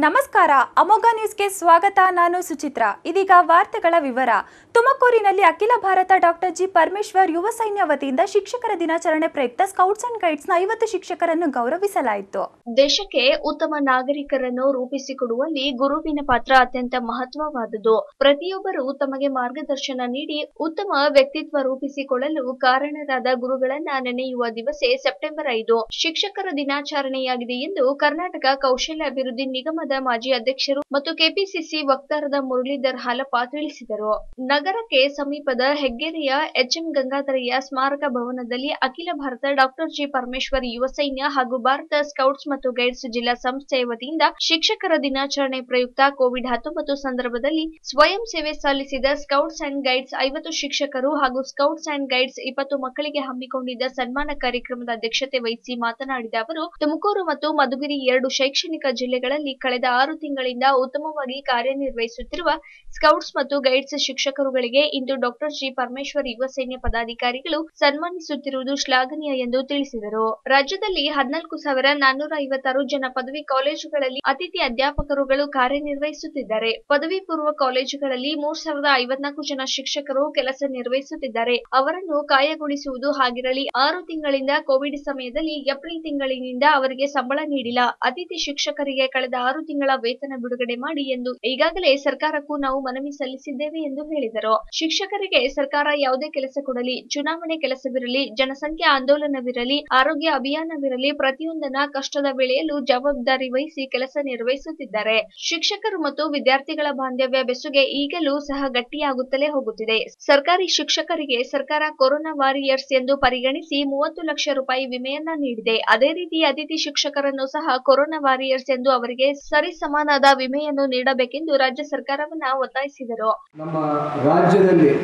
ನಮಸ್ಕಾರ ಅಮೋಘ ನ್ಯೂಸ್ಗೆ ಸ್ವಾಗತ ನಾನು ಸುಚಿತ್ರಾ ಇದೀಗ ವಾರ್ತೆಗಳ ವಿವರ ತುಮಕೂರಿನಲ್ಲಿ ಅಖಿಲ ಭಾರತ ಡಾಕ್ಟರ್ ಜಿ ಪರಮೇಶ್ವರ್ ಯುವ ಸೈನ್ಯ ವತಿಯಿಂದ ಶಿಕ್ಷಕರ ದಿನಾಚರಣೆ ಪ್ರಯುಕ್ತ ಸ್ಕೌಟ್ಸ್ ಅಂಡ್ ಗೈಡ್ಸ್ನ ಐವತ್ತು ಶಿಕ್ಷಕರನ್ನು ಗೌರವಿಸಲಾಯಿತು ದೇಶಕ್ಕೆ ಉತ್ತಮ ನಾಗರಿಕರನ್ನು ರೂಪಿಸಿಕೊಡುವಲ್ಲಿ ಗುರುವಿನ ಪಾತ್ರ ಅತ್ಯಂತ ಮಹತ್ವವಾದುದು ಪ್ರತಿಯೊಬ್ಬರು ತಮಗೆ ಮಾರ್ಗದರ್ಶನ ನೀಡಿ ಉತ್ತಮ ವ್ಯಕ್ತಿತ್ವ ರೂಪಿಸಿಕೊಳ್ಳಲು ಕಾರಣರಾದ ಗುರುಗಳನ್ನ ನೆನೆಯುವ ದಿವಸ ಸೆಪ್ಟೆಂಬರ್ ಐದು ಶಿಕ್ಷಕರ ದಿನಾಚರಣೆಯಾಗಿದೆ ಎಂದು ಕರ್ನಾಟಕ ಕೌಶಲ್ಯ ಅಭಿವೃದ್ಧಿ ನಿಗಮದ ಮಾಜಿ ಅಧ್ಯಕ್ಷರು ಮತ್ತು ಕೆಪಿಸಿಸಿ ವಕ್ತಾರದ ಮುರಳೀಧರ್ ಹಾಲಪ್ಪ ತಿಳಿಸಿದರು ನಗರಕ್ಕೆ ಸಮೀಪದ ಹೆಗ್ಗೆರೆಯ ಎಚ್ಎಂ ಗಂಗಾಧರಯ್ಯ ಸ್ಮಾರಕ ಭವನದಲ್ಲಿ ಅಖಿಲ ಭಾರತ ಡಾಕ್ಟರ್ ಜಿ ಪರಮೇಶ್ವರ್ ಯುವ ಸೈನ್ಯ ಹಾಗೂ ಭಾರತ ಸ್ಕೌಟ್ಸ್ ಮತ್ತು ಗೈಡ್ಸ್ ಜಿಲ್ಲಾ ಸಂಸ್ಥೆಯ ವತಿಯಿಂದ ಶಿಕ್ಷಕರ ದಿನಾಚರಣೆ ಪ್ರಯುಕ್ತ ಕೋವಿಡ್ ಹತ್ತೊಂಬತ್ತು ಸಂದರ್ಭದಲ್ಲಿ ಸ್ವಯಂ ಸೇವೆ ಸಲ್ಲಿಸಿದ ಸ್ಕೌಟ್ಸ್ ಅಂಡ್ ಗೈಡ್ಸ್ ಐವತ್ತು ಶಿಕ್ಷಕರು ಹಾಗೂ ಸ್ಕೌಟ್ಸ್ ಅಂಡ್ ಗೈಡ್ಸ್ ಇಪ್ಪತ್ತು ಮಕ್ಕಳಿಗೆ ಹಮ್ಮಿಕೊಂಡಿದ್ದ ಸನ್ಮಾನ ಕಾರ್ಯಕ್ರಮದ ಅಧ್ಯಕ್ಷತೆ ವಹಿಸಿ ಮಾತನಾಡಿದ ಅವರು ತುಮಕೂರು ಮತ್ತು ಮಧುಗಿರಿ ಎರಡು ಶೈಕ್ಷಣಿಕ ಜಿಲ್ಲೆಗಳಲ್ಲಿ ಕಳೆದ ಆರು ತಿಂಗಳಿಂದ ಉತ್ತಮವಾಗಿ ಕಾರ್ಯನಿರ್ವಹಿಸುತ್ತಿರುವ ಸ್ಕೌಟ್ಸ್ ಮತ್ತು ಗೈಡ್ಸ್ ಶಿಕ್ಷಕರುಗಳಿಗೆ ಇಂದು ಡಾಕ್ಟರ್ ಜಿ ಪರಮೇಶ್ವರ್ ಯುವ ಸೈನ್ಯ ಪದಾಧಿಕಾರಿಗಳು ಸನ್ಮಾನಿಸುತ್ತಿರುವುದು ಶ್ಲಾಘನೀಯ ಎಂದು ತಿಳಿಸಿದರು ರಾಜ್ಯದಲ್ಲಿ ಹದಿನಾಲ್ಕು ಸಾವಿರ ನಾನ್ನೂರ ಐವತ್ತಾರು ಜನ ಪದವಿ ಕಾಲೇಜುಗಳಲ್ಲಿ ಅತಿಥಿ ಅಧ್ಯಾಪಕರುಗಳು ಕಾರ್ಯನಿರ್ವಹಿಸುತ್ತಿದ್ದಾರೆ ಪದವಿ ಪೂರ್ವ ಕಾಲೇಜುಗಳಲ್ಲಿ ಮೂರ್ ಸಾವಿರದ ಐವತ್ನಾಲ್ಕು ಜನ ಶಿಕ್ಷಕರು ಕೆಲಸ ನಿರ್ವಹಿಸುತ್ತಿದ್ದಾರೆ ಅವರನ್ನು ಕಾಯಗೊಳಿಸುವುದು ಹಾಗಿರಲಿ ಆರು ತಿಂಗಳಿಂದ ಕೋವಿಡ್ ಸಮಯದಲ್ಲಿ ಏಪ್ರಿಲ್ ತಿಂಗಳಿನಿಂದ ಅವರಿಗೆ ಸಂಬಳ ನೀಡಿಲ್ಲ ಅತಿಥಿ ಶಿಕ್ಷಕರಿಗೆ ಕಳೆದ ಆರು ತಿಂಗಳ ವೇತನ ಬಿಡುಗಡೆ ಮಾಡಿ ಎಂದು ಈಗಾಗಲೇ ಸರ್ಕಾರಕ್ಕೂ ನಾವು ಮನವಿ ಸಲ್ಲಿಸಿದ್ದೇವೆ ಎಂದು ಹೇಳಿದರು ಶಿಕ್ಷಕರಿಗೆ ಸರ್ಕಾರ ಯಾವುದೇ ಕೆಲಸ ಕೊಡಲಿ ಚುನಾವಣೆ ಕೆಲಸವಿರಲಿ ಜನಸಂಖ್ಯಾ ಆಂದೋಲನವಿರಲಿ ಆರೋಗ್ಯ ಅಭಿಯಾನವಿರಲಿ ಪ್ರತಿಯೊಂದನ್ನ ಕಷ್ಟದ ವೇಳೆಯಲ್ಲೂ ಜವಾಬ್ದಾರಿ ವಹಿಸಿ ಕೆಲಸ ನಿರ್ವಹಿಸುತ್ತಿದ್ದಾರೆ ಶಿಕ್ಷಕರು ಮತ್ತು ವಿದ್ಯಾರ್ಥಿಗಳ ಬಾಂಧವ್ಯ ಬೆಸುಗೆ ಈಗಲೂ ಸಹ ಗಟ್ಟಿಯಾಗುತ್ತಲೇ ಹೋಗುತ್ತಿದೆ ಸರ್ಕಾರಿ ಶಿಕ್ಷಕರಿಗೆ ಸರ್ಕಾರ ಕೊರೋನಾ ವಾರಿಯರ್ಸ್ ಎಂದು ಪರಿಗಣಿಸಿ ಮೂವತ್ತು ಲಕ್ಷ ರೂಪಾಯಿ ವಿಮೆಯನ್ನ ನೀಡಿದೆ ಅದೇ ರೀತಿ ಅತಿಥಿ ಶಿಕ್ಷಕರನ್ನು ಸಹ ಕೊರೋನಾ ವಾರಿಯರ್ಸ್ ಎಂದು ಅವರಿಗೆ ಸರಿಸಮಾನಾದ ವಿಮೆಯನ್ನು ನೀಡಬೇಕೆಂದು ರಾಜ್ಯ ಸರ್ಕಾರವನ್ನ ಒತ್ತಾಯಿಸಿದರು ನಮ್ಮ ರಾಜ್ಯದಲ್ಲಿ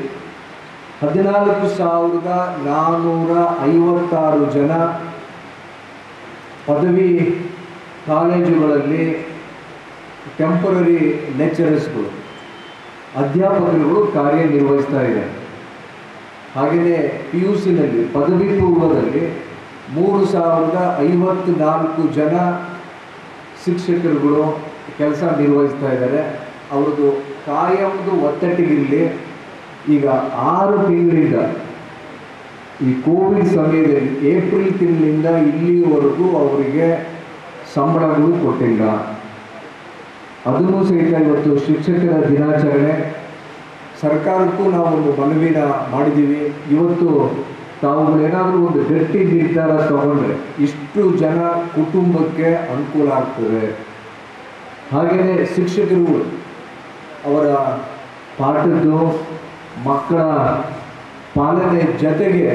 ಹದಿನಾಲ್ಕು ಸಾವಿರದ ನಾನ್ನೂರ ಐವತ್ತಾರು ಜನ ಪದವಿ ಕಾಲೇಜುಗಳಲ್ಲಿ ಟೆಂಪರರಿ ಲೆಕ್ಚರರ್ಸ್ಗಳು ಅಧ್ಯಾಪಕರುಗಳು ಕಾರ್ಯನಿರ್ವಹಿಸ್ತಾ ಇದ್ದಾರೆ ಹಾಗೆಯೇ ಪಿ ಯು ಸಿನಲ್ಲಿ ಪದವಿ ಪೂರ್ವದಲ್ಲಿ ಮೂರು ಸಾವಿರದ ಐವತ್ನಾಲ್ಕು ಜನ ಶಿಕ್ಷಕರುಗಳು ಕೆಲಸ ನಿರ್ವಹಿಸ್ತಾ ಇದ್ದಾರೆ ಅವ್ರದ್ದು ಕಾಯಂದು ಒತ್ತಟ್ಟಿಗಿರಲಿ ಈಗ ಆರು ತಿಂಗಳಿಂದ ಈ ಕೋವಿಡ್ ಸಮಯದಲ್ಲಿ ಏಪ್ರಿಲ್ ತಿಂಗಳಿಂದ ಇಲ್ಲಿವರೆಗೂ ಅವರಿಗೆ ಸಂಬಳಗಳು ಕೊಟ್ಟಿಲ್ಲ ಅದನ್ನು ಸಹಿತ ಇವತ್ತು ಶಿಕ್ಷಕರ ದಿನಾಚರಣೆ ಸರ್ಕಾರಕ್ಕೂ ನಾವು ಒಂದು ಮನವಿನ ಮಾಡಿದ್ದೀವಿ ಇವತ್ತು ತಾವುಗಳೇನಾದರೂ ಒಂದು ಗಟ್ಟಿ ನಿರ್ಧಾರ ತಗೊಂಡ್ರೆ ಇಷ್ಟು ಜನ ಕುಟುಂಬಕ್ಕೆ ಅನುಕೂಲ ಆಗ್ತದೆ ಹಾಗೆಯೇ ಶಿಕ್ಷಕರು ಅವರ ಪಾಠದ್ದು ಮಕ್ಕಳ ಪಾಲನೆ ಜೊತೆಗೆ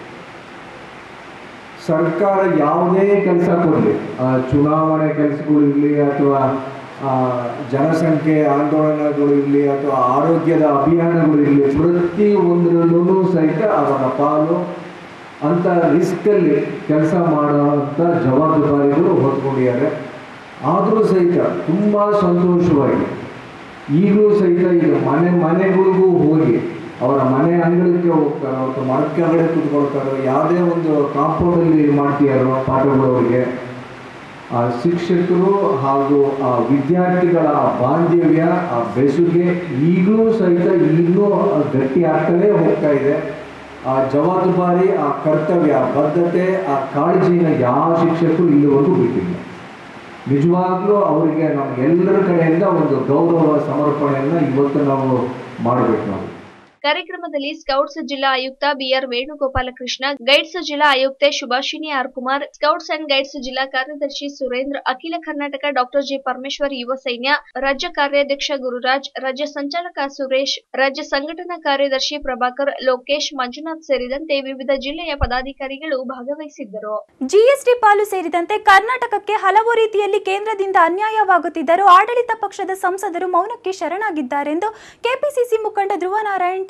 ಸರ್ಕಾರ ಯಾವುದೇ ಕೆಲಸ ಕೊಡಲಿ ಚುನಾವಣೆ ಕೆಲಸಗಳಿರಲಿ ಅಥವಾ ಆ, ಜನಸಂಖ್ಯೆ ಆಂದೋಲನಗಳು ಇರಲಿ ಅಥವಾ ಆರೋಗ್ಯದ ಅಭಿಯಾನಗಳಿರಲಿ ಪ್ರತಿ ಒಂದರಲ್ಲೂ ಸಹಿತ ಅವರ ಪಾಲು ಅಂತ ರಿಸ್ಕಲ್ಲಿ ಕೆಲಸ ಮಾಡುವಂಥ ಜವಾಬ್ದಾರಿಗಳು ಹೊತ್ಕೊಂಡಿದ್ದಾರೆ ಆದರೂ ಸಹಿತ ತುಂಬ ಸಂತೋಷವಾಗಿ ಈಗಲೂ ಸಹಿತ ಈಗ ಮನೆ ಮನೆಗಳಿಗೂ ಹೋಗಿ ಅವರ ಮನೆ ಅಂಗಳಕ್ಕೆ ಹೋಗ್ತಾರೋ ಅಥವಾ ಮರದ ಕೆಳಗಡೆ ಕೂತ್ಕೊಳ್ತಾರೋ ಯಾವುದೇ ಒಂದು ಕಾಂಪೌಂಡಲ್ಲಿ ಮಾಡ್ತೀಯಾರೋ ಪಾಠಗಳು ಅವರಿಗೆ ಆ ಶಿಕ್ಷಕರು ಹಾಗೂ ಆ ವಿದ್ಯಾರ್ಥಿಗಳ ಆ ಬಾಂಧವ್ಯ ಆ ಬೆಸುಗೆ ಈಗಲೂ ಸಹಿತ ಇನ್ನೂ ಗಟ್ಟಿ ಆಗ್ತಲೇ ಹೋಗ್ತಾ ಇದೆ ಆ ಜವಾಬ್ದಾರಿ ಆ ಕರ್ತವ್ಯ ಆ ಬದ್ಧತೆ ಆ ಕಾಳಜಿನ ಯಾವ ಶಿಕ್ಷಕರು ಇಲ್ಲಿವರೆಗೂ ಬಿಟ್ಟಿಲ್ಲ ನಿಜವಾಗ್ಲೂ ಅವರಿಗೆ ನಮ್ಮ ಎಲ್ಲರ ಕಡೆಯಿಂದ ಒಂದು ಗೌರವ ಸಮರ್ಪಣೆಯನ್ನು ಇವತ್ತು ನಾವು ಮಾಡಬೇಕು ನಾವು ಕಾರ್ಯಕ್ರಮದಲ್ಲಿ ಸ್ಕೌಟ್ಸ್ ಜಿಲ್ಲಾ ಆಯುಕ್ತ ಬಿಆರ್ ವೇಣುಗೋಪಾಲಕೃಷ್ಣ ಗೈಡ್ಸ್ ಜಿಲ್ಲಾ ಆಯುಕ್ತೆ Subhashini R Kumar scouts and guides ಜಿಲ್ಲಾ ಕಾರ್ಯದರ್ಶಿ ಸುರೇಂದ್ರ ಅಖಿಲ ಕರ್ನಾಟಕ ಡಾಕ್ಟರ್ ಜಿ ಪರಮೇಶ್ವರ್ ಯುವ ಸೈನ್ಯ ರಾಜ್ಯ ಕಾರ್ಯಾಧ್ಯಕ್ಷ ಗುರುರಾಜ್ ರಾಜ್ಯ ಸಂಚಾಲಕ ಸುರೇಶ್ ರಾಜ್ಯ ಸಂಘಟನಾ ಕಾರ್ಯದರ್ಶಿ ಪ್ರಭಾಕರ್ ಲೋಕೇಶ್ ಮಂಜುನಾಥ್ ಸೇರಿದಂತೆ ವಿವಿಧ ಜಿಲ್ಲೆಯ ಪದಾಧಿಕಾರಿಗಳು ಭಾಗವಹಿಸಿದ್ದರು ಜಿಎಸ್ಟಿ ಪಾಲು ಸೇರಿದಂತೆ ಕರ್ನಾಟಕಕ್ಕೆ ಹಲವು ರೀತಿಯಲ್ಲಿ ಕೇಂದ್ರದಿಂದ ಅನ್ಯಾಯವಾಗುತ್ತಿದ್ದರೂ ಆಡಳಿತ ಪಕ್ಷದ ಸಂಸದರು ಮೌನಕ್ಕೆ ಶರಣಾಗಿದ್ದಾರೆಂದು ಕೆಪಿಸಿಸಿ ಮುಖಂಡ ಧ್ರುವ ನಾರಾಯಣ್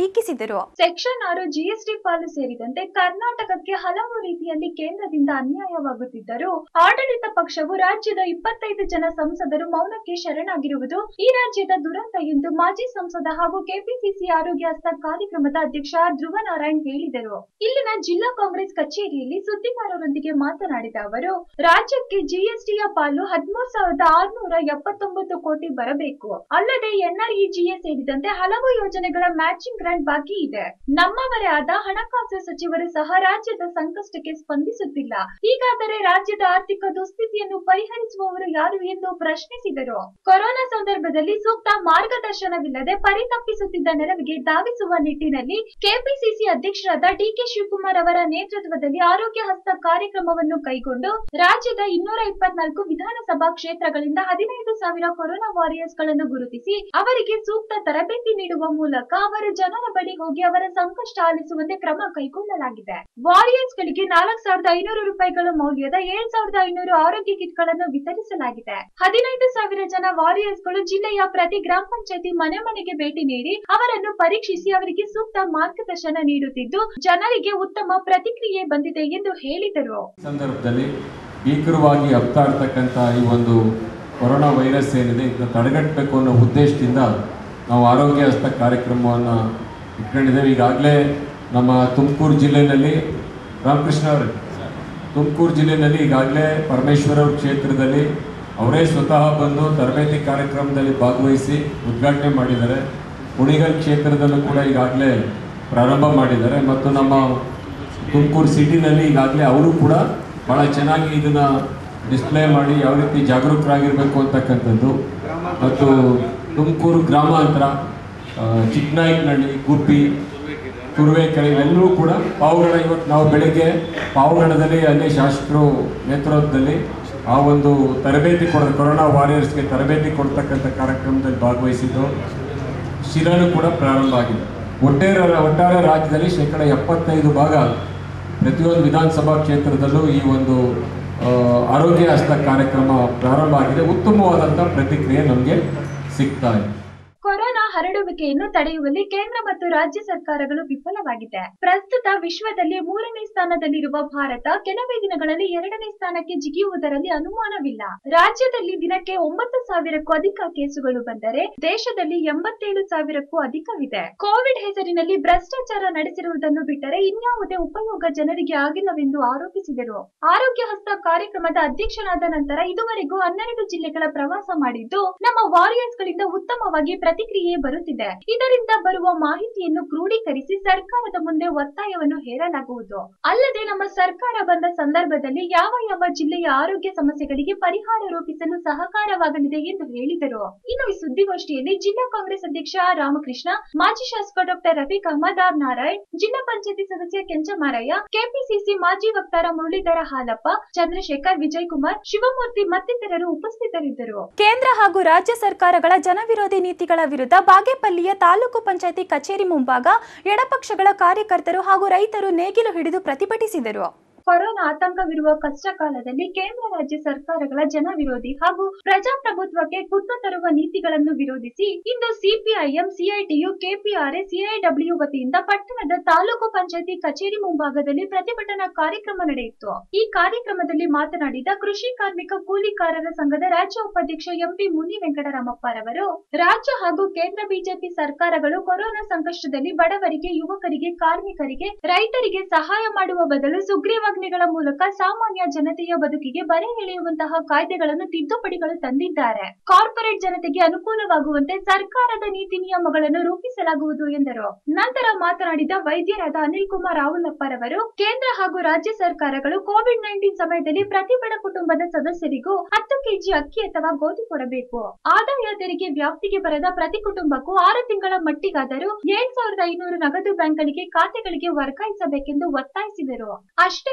ಟೀಕಿಸಿದರು ಸೆಕ್ಷನ್ ಆರು ಜಿಎಸ್ಟಿ ಪಾಲು ಸೇರಿದಂತೆ ಕರ್ನಾಟಕಕ್ಕೆ ಹಲವು ರೀತಿಯಲ್ಲಿ ಕೇಂದ್ರದಿಂದ ಅನ್ಯಾಯವಾಗುತ್ತಿದ್ದರೂ ಆಡಳಿತ ಪಕ್ಷವು ರಾಜ್ಯದ ಇಪ್ಪತ್ತೈದು ಜನ ಸಂಸದರು ಮೌನಕ್ಕೆ ಶರಣಾಗಿರುವುದು ಈ ರಾಜ್ಯದ ದುರಂತ ಎಂದು ಮಾಜಿ ಸಂಸದ ಹಾಗೂ ಕೆಪಿಸಿಸಿ ಆರೋಗ್ಯ ಹಸ್ತ ಕಾರ್ಯಕ್ರಮದ ಅಧ್ಯಕ್ಷ ಧ್ರುವ ನಾರಾಯಣ್ ಹೇಳಿದರು ಇಲ್ಲಿನ ಜಿಲ್ಲಾ ಕಾಂಗ್ರೆಸ್ ಕಚೇರಿಯಲ್ಲಿ ಸುದ್ದಿಗಾರರೊಂದಿಗೆ ಮಾತನಾಡಿದ ಅವರು ರಾಜ್ಯಕ್ಕೆ ಜಿಎಸ್ಟಿಯ ಪಾಲು ಹದಿಮೂರು ಸಾವಿರದ ಆರುನೂರ ಎಪ್ಪತ್ತೊಂಬತ್ತು ಕೋಟಿ ಬರಬೇಕು ಅಲ್ಲದೆ ಎನ್ಆರ್ಇಜಿಎ ಸೇರಿದಂತೆ ಹಲವು ಯೋಜನೆಗಳ ಮ್ಯಾಚಿಂಗ್ ಗ್ರಾಂಟ್ ಬಾಕಿ ಇದೆ ನಮ್ಮವರೇ ಆದ ಹಣಕಾಸು ಸಚಿವರು ಸಹ ರಾಜ್ಯದ ಸಂಕಷ್ಟಕ್ಕೆ ಸ್ಪಂದಿಸುತ್ತಿಲ್ಲ ಹೀಗಾದರೆ ರಾಜ್ಯದ ಆರ್ಥಿಕ ದುಸ್ಥಿತಿಯನ್ನು ಪರಿಹರಿಸುವವರು ಯಾರು ಎಂದು ಪ್ರಶ್ನಿಸಿದರು ಕೊರೋನಾ ಸಂದರ್ಭದಲ್ಲಿ ಸೂಕ್ತ ಮಾರ್ಗದರ್ಶನವಿಲ್ಲದೆ ಪರಿತಪ್ಪಿಸುತ್ತಿದ್ದ ನೆರವಿಗೆ ಧಾವಿಸುವ ನಿಟ್ಟಿನಲ್ಲಿ ಕೆಪಿಸಿಸಿ ಅಧ್ಯಕ್ಷರಾದ ಡಿಕೆ ಶಿವಕುಮಾರ್ ಅವರ ನೇತೃತ್ವದಲ್ಲಿ ಆರೋಗ್ಯ ಹಸ್ತ ಕಾರ್ಯಕ್ರಮವನ್ನು ಕೈಗೊಂಡು ರಾಜ್ಯದ ಇನ್ನೂರ ಇಪ್ಪತ್ನಾಲ್ಕು ವಿಧಾನಸಭಾ ಕ್ಷೇತ್ರಗಳಿಂದ ಹದಿನೈದು ಸಾವಿರ ಕೊರೋನಾ ವಾರಿಯರ್ಸ್ ಗಳನ್ನು ಗುರುತಿಸಿ ಅವರಿಗೆ ಸೂಕ್ತ ತರಬೇತಿ ನೀಡುವ ಮೂಲಕ ಅವರ ಜನರ ಬಳಿ ಹೋಗಿ ಅವರ ಸಂಕಷ್ಟ ಆಲಿಸುವಂತೆ ಕ್ರಮ ಕೈಗೊಳ್ಳಲಾಗಿದೆ ವಾರಿಯರ್ಸ್ ಗಳಿಗೆ ನಾಲ್ಕು ಸಾವಿರದ ಐನೂರು ರೂಪಾಯಿಗಳ ಮೌಲ್ಯದ ಏಳ್ ಸಾವಿರದ ಐನೂರು ಆರೋಗ್ಯ ಕಿಟ್ ಗಳನ್ನು ವಿತರಿಸಲಾಗಿದೆ ಹದಿನೈದು ಸಾವಿರ ಜನ ವಾರಿಯರ್ಸ್ ಗಳು ಜಿಲ್ಲೆಯ ಪ್ರತಿ ಗ್ರಾಮ ಪಂಚಾಯತಿ ಮನೆ ಮನೆಗೆ ಭೇಟಿ ನೀಡಿ ಅವರನ್ನು ಪರೀಕ್ಷಿಸಿ ಅವರಿಗೆ ಸೂಕ್ತ ಮಾರ್ಗದರ್ಶನ ನೀಡುತ್ತಿದ್ದು ಜನರಿಗೆ ಉತ್ತಮ ಪ್ರತಿಕ್ರಿಯೆ ಬಂದಿದೆ ಎಂದು ಹೇಳಿದರು ಸಂದರ್ಭದಲ್ಲಿ ಭೀಕರವಾಗಿ ಹಬ್ತಾ ಇರ್ತಕ್ಕಂಥ ಈ ಒಂದು ಕೊರೋನಾ ವೈರಸ್ ಏನಿದೆ ಇದನ್ನ ತಡೆಗಟ್ಟಬೇಕು ಅನ್ನೋ ಉದ್ದೇಶದಿಂದ ನಾವು ಆರೋಗ್ಯ ಹಸ್ತ ಕಾರ್ಯಕ್ರಮವನ್ನು ಇಟ್ಕೊಂಡಿದ್ದೇವೆ ಈಗಾಗಲೇ ನಮ್ಮ ತುಮಕೂರು ಜಿಲ್ಲೆಯಲ್ಲಿ ರಾಮಕೃಷ್ಣ ಅವರೇ ತುಮಕೂರು ಜಿಲ್ಲೆಯಲ್ಲಿ ಈಗಾಗಲೇ ಪರಮೇಶ್ವರ ಕ್ಷೇತ್ರದಲ್ಲಿ ಅವರೇ ಸ್ವತಃ ಬಂದು ತರಬೇತಿ ಕಾರ್ಯಕ್ರಮದಲ್ಲಿ ಭಾಗವಹಿಸಿ ಉದ್ಘಾಟನೆ ಮಾಡಿದ್ದಾರೆ ಕುಣಿಗಲ್ ಕ್ಷೇತ್ರದಲ್ಲೂ ಕೂಡ ಈಗಾಗಲೇ ಪ್ರಾರಂಭ ಮಾಡಿದ್ದಾರೆ ಮತ್ತು ನಮ್ಮ ತುಮಕೂರು ಸಿಟಿನಲ್ಲಿ ಈಗಾಗಲೇ ಅವರು ಕೂಡ ಭಾಳ ಚೆನ್ನಾಗಿ ಇದನ್ನು ಡಿಸ್ಪ್ಲೇ ಮಾಡಿ ಯಾವ ರೀತಿ ಜಾಗರೂಕರಾಗಿರಬೇಕು ಅಂತಕ್ಕಂಥದ್ದು ಮತ್ತು ತುಮಕೂರು ಗ್ರಾಮಾಂತರ ಆ, ಚಿಕ್ಕನಾಯಕನಹಳ್ಳಿ ಗುಬ್ಬಿ ತುರುವೇಕೆರೆ ಇವೆಲ್ಲವೂ ಕೂಡ ಪಾವಗಡ ಇವತ್ತು ನಾವು ಬೆಳಗ್ಗೆ ಪಾವಗಡದಲ್ಲಿ ಅಲ್ಲಿ ಶಾಸಕರು ನೇತೃತ್ವದಲ್ಲಿ ಆ ಒಂದು ತರಬೇತಿ ಕೊಡ ಕೊರೋನಾ ವಾರಿಯರ್ಸ್ಗೆ ತರಬೇತಿ ಕೊಡ್ತಕ್ಕಂಥ ಕಾರ್ಯಕ್ರಮದಲ್ಲಿ ಭಾಗವಹಿಸಿದ್ದು ಶಿರಾನು ಕೂಡ ಪ್ರಾರಂಭ ಆಗಿದೆ ಒಟ್ಟಾರೆ ಒಟ್ಟಾರೆ ರಾಜ್ಯದಲ್ಲಿ ಶೇಕಡ ಎಪ್ಪತ್ತೈದು ಭಾಗ ಪ್ರತಿಯೊಂದು ವಿಧಾನಸಭಾ ಕ್ಷೇತ್ರದಲ್ಲೂ ಈ ಒಂದು ಆ, ಆರೋಗ್ಯ ಹಸ್ತ ಕಾರ್ಯಕ್ರಮ ಪ್ರಾರಂಭ ಆಗಿದೆ ಉತ್ತಮವಾದಂಥ ಪ್ರತಿಕ್ರಿಯೆ ನಮಗೆ ಸಿಗ್ತಾ ಇದೆ ಕೊರೋನಾ ಹರಡುವಿಕೆಯನ್ನು ತಡೆಯುವಲ್ಲಿ ಕೇಂದ್ರ ಮತ್ತು ರಾಜ್ಯ ಸರ್ಕಾರಗಳು ವಿಫಲವಾಗಿದೆ ಪ್ರಸ್ತುತ ವಿಶ್ವದಲ್ಲಿ ಮೂರನೇ ಸ್ಥಾನದಲ್ಲಿರುವ ಭಾರತ ಕೆಲವೇ ದಿನಗಳಲ್ಲಿ ಎರಡನೇ ಸ್ಥಾನಕ್ಕೆ ಜಿಗಿಯುವುದರಲ್ಲಿ ಅನುಮಾನವಿಲ್ಲ ರಾಜ್ಯದಲ್ಲಿ ದಿನಕ್ಕೆ ಒಂಬತ್ತು ಸಾವಿರಕ್ಕೂ ಅಧಿಕ ಕೇಸುಗಳು ಬಂದರೆ ದೇಶದಲ್ಲಿ ಎಂಬತ್ತೇಳು ಸಾವಿರಕ್ಕೂ ಅಧಿಕವಿದೆ ಕೋವಿಡ್ ಹೆಸರಿನಲ್ಲಿ ಭ್ರಷ್ಟಾಚಾರ ನಡೆಸಿರುವುದನ್ನು ಬಿಟ್ಟರೆ ಇನ್ಯಾವುದೇ ಉಪಯೋಗ ಜನರಿಗೆ ಆಗಿಲ್ಲವೆಂದು ಆರೋಪಿಸಿದರು ಆರೋಗ್ಯ ಹಸ್ತ ಕಾರ್ಯಕ್ರಮದ ಅಧ್ಯಕ್ಷನಾದ ನಂತರ ಇದುವರೆಗೂ ಹನ್ನೆರಡು ಜಿಲ್ಲೆಗಳ ಪ್ರವಾಸ ಮಾಡಿದ್ದು ನಮ್ಮ ವಾರಿಯರ್ಸ್ ಗಳಿಂದ ಉತ್ತಮವಾಗಿ ಪ್ರತಿಕ್ರಿಯೆ ಬರುತ್ತಿದೆ ಇದರಿಂದ ಬರುವ ಮಾಹಿತಿಯನ್ನು ಕ್ರೋಢೀಕರಿಸಿ ಸರ್ಕಾರದ ಮುಂದೆ ಒತ್ತಾಯವನ್ನು ಹೇರಲಾಗುವುದು ಅಲ್ಲದೆ ನಮ್ಮ ಸರ್ಕಾರ ಬಂದ ಸಂದರ್ಭದಲ್ಲಿ ಯಾವ ಯಾವ ಜಿಲ್ಲೆಯ ಆರೋಗ್ಯ ಸಮಸ್ಯೆಗಳಿಗೆ ಪರಿಹಾರ ರೂಪಿಸಲು ಸಹಕಾರವಾಗಲಿದೆ ಎಂದು ಹೇಳಿದರು ಇನ್ನು ಈ ಸುದ್ದಿಗೋಷ್ಠಿಯಲ್ಲಿ ಜಿಲ್ಲಾ ಕಾಂಗ್ರೆಸ್ ಅಧ್ಯಕ್ಷ ರಾಮಕೃಷ್ಣ ಮಾಜಿ ಶಾಸಕ ಡಾಕ್ಟರ್ ರಫೀಕ್ ಅಹಮದ್ ಆರ್ ನಾರಾಯಣ್ ಜಿಲ್ಲಾ ಪಂಚಾಯತಿ ಸದಸ್ಯ ಕೆಂಚಮಾರಯ್ಯ ಕೆಪಿಸಿಸಿ ಮಾಜಿ ವಕ್ತಾರ ಮುರಳೀಧರ ಹಾಲಪ್ಪ ಚಂದ್ರಶೇಖರ್ ವಿಜಯ್ ಕುಮಾರ್ ಶಿವಮೂರ್ತಿ ಮತ್ತಿತರರು ಉಪಸ್ಥಿತರಿದ್ದರು ಕೇಂದ್ರ ಹಾಗೂ ರಾಜ್ಯ ಸರ್ಕಾರಗಳ ಜನವಿರೋಧಿ ನೀತಿಗಳ ವಿರುದ್ಧ ಬಾಗೇಪಲ್ಲಿಯ ತಾಲೂಕು ಪಂಚಾಯತಿ ಕಚೇರಿ ಮುಂಭಾಗ ಎಡಪಕ್ಷಗಳ ಕಾರ್ಯಕರ್ತರು ಹಾಗೂ ರೈತರು ನೇಗಿಲು ಹಿಡಿದು ಪ್ರತಿಭಟಿಸಿದರು ಕೊರೋನಾ ಆತಂಕವಿರುವ ಕಷ್ಟ ಕಾಲದಲ್ಲಿ ಕೇಂದ್ರ ರಾಜ್ಯ ಸರ್ಕಾರಗಳ ಜನ ವಿರೋಧಿ ಹಾಗೂ ಪ್ರಜಾಪ್ರಭುತ್ವಕ್ಕೆ ಕುತ್ತು ತರುವ ನೀತಿಗಳನ್ನು ವಿರೋಧಿಸಿ ಇಂದು ಸಿಪಿಐಎಂ ಸಿಐಟಿಯು ಕೆಪಿಆರ್ಎಸ್ ಸಿಐಡಬ್ಲ್ಯೂ ವತಿಯಿಂದ ಪಟ್ಟಣದ ತಾಲೂಕು ಪಂಚಾಯತಿ ಕಚೇರಿ ಮುಂಭಾಗದಲ್ಲಿ ಪ್ರತಿಭಟನಾ ಕಾರ್ಯಕ್ರಮ ನಡೆಯಿತು ಈ ಕಾರ್ಯಕ್ರಮದಲ್ಲಿ ಮಾತನಾಡಿದ ಕೃಷಿ ಕಾರ್ಮಿಕ ಕೂಲಿಕಾರರ ಸಂಘದ ರಾಜ್ಯ ಉಪಾಧ್ಯಕ್ಷ ಎಂಪಿ ಮುನಿ ವೆಂಕಟರಾಮಪ್ಪರವರು ರಾಜ್ಯ ಹಾಗೂ ಕೇಂದ್ರ ಬಿಜೆಪಿ ಸರ್ಕಾರಗಳು ಕೊರೋನಾ ಸಂಕಷ್ಟದಲ್ಲಿ ಬಡವರಿಗೆ ಯುವಕರಿಗೆ ಕಾರ್ಮಿಕರಿಗೆ ರೈತರಿಗೆ ಸಹಾಯ ಮಾಡುವ ಬದಲು ಸುಗ್ರೀವಾಜ್ಞೆಗಳ ಮೂಲಕ ಸಾಮಾನ್ಯ ಜನತೆಯ ಬದುಕಿಗೆ ಬರೆ ಎಳೆಯುವಂತಹ ಕಾಯ್ದೆಗಳನ್ನು ತಿದ್ದುಪಡಿಗಳು ತಂದಿದ್ದಾರೆ ಕಾರ್ಪೊರೇಟ್ ಜನತೆಗೆ ಅನುಕೂಲವಾಗುವಂತೆ ಸರ್ಕಾರದ ನೀತಿ ನಿಯಮಗಳನ್ನು ರೂಪಿಸಲಾಗುವುದು ಎಂದರು ನಂತರ ಮಾತನಾಡಿದ ವೈದ್ಯರಾದ ಅನಿಲ್ ಕುಮಾರ್ ರಾವುಲಪ್ಪರವರು ಕೇಂದ್ರ ಹಾಗೂ ರಾಜ್ಯ ಸರ್ಕಾರಗಳು ಕೋವಿಡ್ ನೈನ್ಟೀನ್ ಸಮಯದಲ್ಲಿ ಪ್ರತಿ ಬಡ ಕುಟುಂಬದ ಸದಸ್ಯರಿಗೂ ಹತ್ತು ಕೆಜಿ ಅಕ್ಕಿ ಅಥವಾ ಗೋಧಿ ಕೊಡಬೇಕು ಆದಾಯ ತೆರಿಗೆ ವ್ಯಾಪ್ತಿಗೆ ಬರದ ಪ್ರತಿ ಕುಟುಂಬಕ್ಕೂ ಆರು ತಿಂಗಳ ಮಟ್ಟಿಗಾದರೂ ಏಳ್ ಸಾವಿರದ ಐನೂರು ನಗದು ಬ್ಯಾಂಕ್ಗಳಿಗೆ ಖಾತೆಗಳಿಗೆ ವರ್ಗಾಯಿಸಬೇಕೆಂದು ಒತ್ತಾಯಿಸಿದರು ಅಷ್ಟೇ